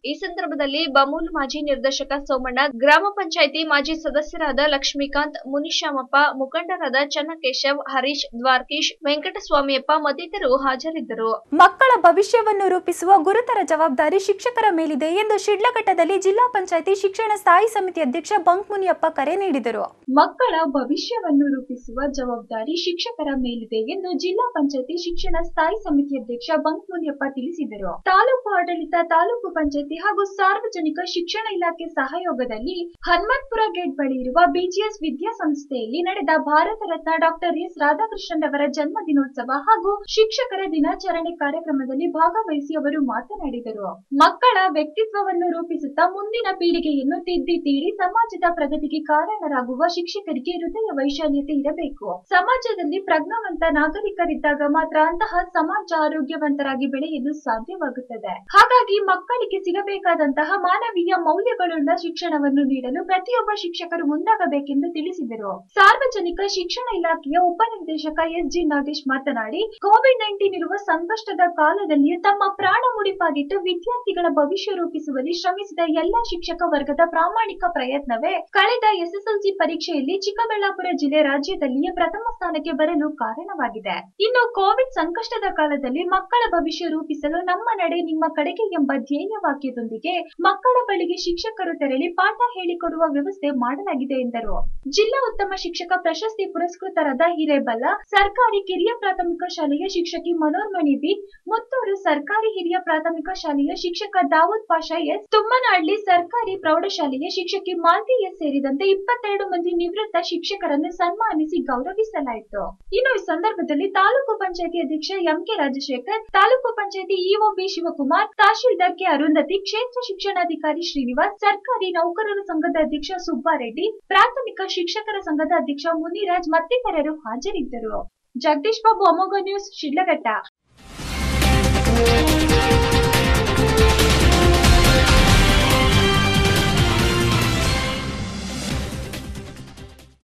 ಈ ಸಂದರ್ಭದಲ್ಲಿ ಬಮೂಲ್ ಮಾಜಿ ನಿರ್ದೇಶಕ ಸೋಮಣ್ಣ ಗ್ರಾಮ ಪಂಚಾಯಿತಿ ಮಾಜಿ ಸದಸ್ಯರಾದ ಲಕ್ಷ್ಮೀಕಾಂತ್ ಮುನಿಶ್ಯಾಮಪ್ಪ ಮುಖಂಡರಾದ ಚನ್ನಕೇಶವ್ ಹರೀಶ್ ದ್ವಾರ್ಕೀಶ್ ವೆಂಕಟಸ್ವಾಮಿಯಪ್ಪ ಮತ್ತಿತರರು ಹಾಜರಿದ್ದರು ಮಕ್ಕಳ ಭವಿಷ್ಯವನ್ನು ರೂಪಿಸುವ ಗುರುತರ ಜವಾಬ್ದಾರಿ ಶಿಕ್ಷಕರ ಮೇಲಿದೆ ಎಂದು ಶಿಡ್ಲಘಟ್ಟದಲ್ಲಿ ಜಿಲ್ಲಾ ಪಂಚಾಯಿತಿ ಶಿಕ್ಷಣ ಸ್ಥಾಯಿ ಸಮಿತಿ ಅಧ್ಯಕ್ಷ ಬಂಕ್ ಮುನಿಯಪ್ಪ ಕರೆ ನೀಡಿದರು ಮಕ್ಕಳ ಭವಿಷ್ಯವನ್ನು ರೂಪಿಸುವ ಜವಾಬ್ದಾರಿ ಶಿಕ್ಷಕರ ಮೇಲಿದೆ ಎಂದು ಜಿಲ್ಲಾ ಪಂಚಾಯತಿ ಶಿಕ್ಷಣ ಸ್ಥಾಯಿ ಸಮಿತಿ ಅಧ್ಯಕ್ಷ ಬಂಕ್ ಮುನಿಯಪ್ಪ ತಿಳಿಸಿದರು ತಾಲೂಕು ಆಡಳಿತ ತಾಲೂಕು ಪಂಚಾಯತಿ ಹಾಗೂ ಸಾರ್ವಜನಿಕ ಶಿಕ್ಷಣ ಇಲಾಖೆ ಸಹಯೋಗದಲ್ಲಿ ಹನುಮಂತಪುರ ಗೇಟ್ ಬಳಿ ಇರುವ ಬಿಜಿಎಸ್ ವಿದ್ಯಾಸಂಸ್ಥೆಯಲ್ಲಿ ನಡೆದ ಭಾರತ ರತ್ನ ಡಾಕ್ಟರ್ ಎಸ್ ರಾಧಾಕೃಷ್ಣನ್ ಅವರ ಜನ್ಮ ದಿನೋತ್ಸವ ಹಾಗೂ ಶಿಕ್ಷಕರ ದಿನಾಚರಣೆ ಕಾರ್ಯಕ್ರಮದಲ್ಲಿ ಭಾಗವಹಿಸಿ ಅವರು ಮಾತನಾಡಿದರು ಮಕ್ಕಳ ವ್ಯಕ್ತಿತ್ವವನ್ನು ರೂಪಿಸುತ್ತಾ ಮುಂದಿನ ಪೀಳಿಗೆಯನ್ನು ತಿದ್ದಿ ತೀಡಿ ಸಮಾಜದ ಪ್ರಗತಿಗೆ ಕಾರಣರಾಗುವ ಶಿಕ್ಷಕರಿಗೆ ಹೃದಯ ವೈಶಾಲ್ಯತೆ ಇರಬೇಕು ಸಮಾಜದಲ್ಲಿ ಪ್ರಜ್ಞಾವಂತ ನಾಗರಿಕರಿದ್ದಾಗ ಮಾತ್ರ ಅಂತಹ ಸಮಾಜ ಆರೋಗ್ಯವಂತರಾಗಿ ಬೆಳೆಯಲು ಸಾಧ್ಯವಾಗುತ್ತದೆ ಹಾಗಾಗಿ ಮಕ್ಕಳಿಗೆ ಸಿಗಬೇಕಾದಂತಹ ಮಾನವೀಯ ಮೌಲ್ಯಗಳುಳ್ಳ ಶಿಕ್ಷಣವನ್ನು ನೀಡಲು ಪ್ರತಿಯೊಬ್ಬ ಶಿಕ್ಷಕರು ಮುಂದಾಗಬೇಕೆಂದು ತಿಳಿಸಿದರು ಸಾರ್ವಜನಿಕ ಶಿಕ್ಷಣ ಇಲಾಖೆಯ ಉಪನಿರ್ದೇಶಕ ಎಸ್ ಜಿ ನಾಗೇಶ್ ಮಾತನಾಡಿ ಕೋವಿಡ್ ನೈನ್ಟೀನ್ ಇರುವ ಸಂಕಷ್ಟದ ಕಾಲದಲ್ಲಿ ತಮ್ಮ ಪ್ರಾಣ ಮುಡಿಪಾಗಿಟ್ಟು ವಿದ್ಯಾರ್ಥಿಗಳ ಭವಿಷ್ಯ ರೂಪಿಸುವಲ್ಲಿ ಶ್ರಮಿಸಿದ ಎಲ್ಲಾ ಶಿಕ್ಷಕ ವರ್ಗದ ಪ್ರಾಮಾಣಿಕ ಪ್ರಯತ್ನವೇ ಕಳೆದ ಎಸ್ಎಸ್ಎಲ್ಸಿ ಪರೀಕ್ಷೆಯಲ್ಲಿ ಚಿಕ್ಕಬಳ್ಳಾಪುರ ಜಿಲ್ಲೆ ರಾಜ್ಯದಲ್ಲಿಯೇ ಪ್ರಥಮ ಸ್ಥಾನಕ್ಕೆ ಬರಲು ಕಾರಣವಾಗಿದೆ ಇನ್ನು ಕೋವಿಡ್ ಸಂಕಷ್ಟದ ಕಾಲದಲ್ಲಿ ಮಕ್ಕಳ ಭವಿಷ್ಯ ರೂಪಿಸಲು ನಮ್ಮ ನಡೆ ನಿಮ್ಮ ಕಡೆಗೆ ಎಂಬ ಧ್ಯೇಯ ವಾಕ್ಯದೊಂದಿಗೆ ಮಕ್ಕಳ ಬಳಿಗೆ ಶಿಕ್ಷಕರು ತೆರಳಿ ಪಾಠ ಹೇಳಿಕೊಡುವ ವ್ಯವಸ್ಥೆ ಮಾಡಲಾಗಿದೆ ಎಂದರು ಜಿಲ್ಲಾ ಉತ್ತಮ ಶಿಕ್ಷಕ ಪ್ರಶಸ್ತಿ ಪುರಸ್ಕೃತರಾದ ಹಿರೇಬಲ್ಲ ಸರ್ಕಾರಿ ಕಿರಿಯ ಪ್ರಾಥಮಿಕ ಶಾಲೆಯ ಶಿಕ್ಷಕಿ ಮನೋರ್ಮಣಿ ಬಿ ಮುತ್ತೂರು ಸರ್ಕಾರಿ ಹಿರಿಯ ಪ್ರಾಥಮಿಕ ಶಾಲೆಯ ಶಿಕ್ಷಕ ದಾವೂದ್ ಪಾಷಾ ಎಸ್ ತುಮ್ಮನಹಳ್ಳಿ ಸರ್ಕಾರಿ ಪ್ರೌಢಶಾಲೆಯ ಶಿಕ್ಷಕಿ ಮಾಲ್ತಿ ಎಸ್ ಸೇರಿದಂತೆ ಇಪ್ಪತ್ತೆರಡು ಮಂದಿ ನಿವೃತ್ತ ಶಿಕ್ಷಕರನ್ನು ಸನ್ಮಾನಿಸಿ ಗೌರವಿಸಲಾಯಿತು ಇನ್ನು ಈ ಸಂದರ್ಭದಲ್ಲಿ ತಾಲೂಕು ಪಂಚಾಯತಿ ಅಧ್ಯಕ್ಷ ಎಂ ಕೆ ರಾಜಶೇಖರ್ ತಾಲೂಕು ಪಂಚಾಯತಿ EO B Shivakumar tahsildar K Arundhati ಕ್ಷೇತ್ರ ಶಿಕ್ಷಣಾಧಿಕಾರಿ ಶ್ರೀನಿವಾಸ್ ಸರ್ಕಾರಿ ನೌಕರರ ಸಂಘದ ಅಧ್ಯಕ್ಷ ಸುಬ್ಬಾರೆಡ್ಡಿ ಪ್ರಾಥಮಿಕ ಶಿಕ್ಷಕರ ಸಂಘದ ಅಧ್ಯಕ್ಷ ಮುನಿರಾಜ್ ಮತ್ತಿತರರು ಹಾಜರಿದ್ದರು ಜಗದೀಶ್ ಬಾಬು ಅಮೋಘ ನ್ಯೂಸ್ ಶಿಡ್ಲಘಟ್ಟ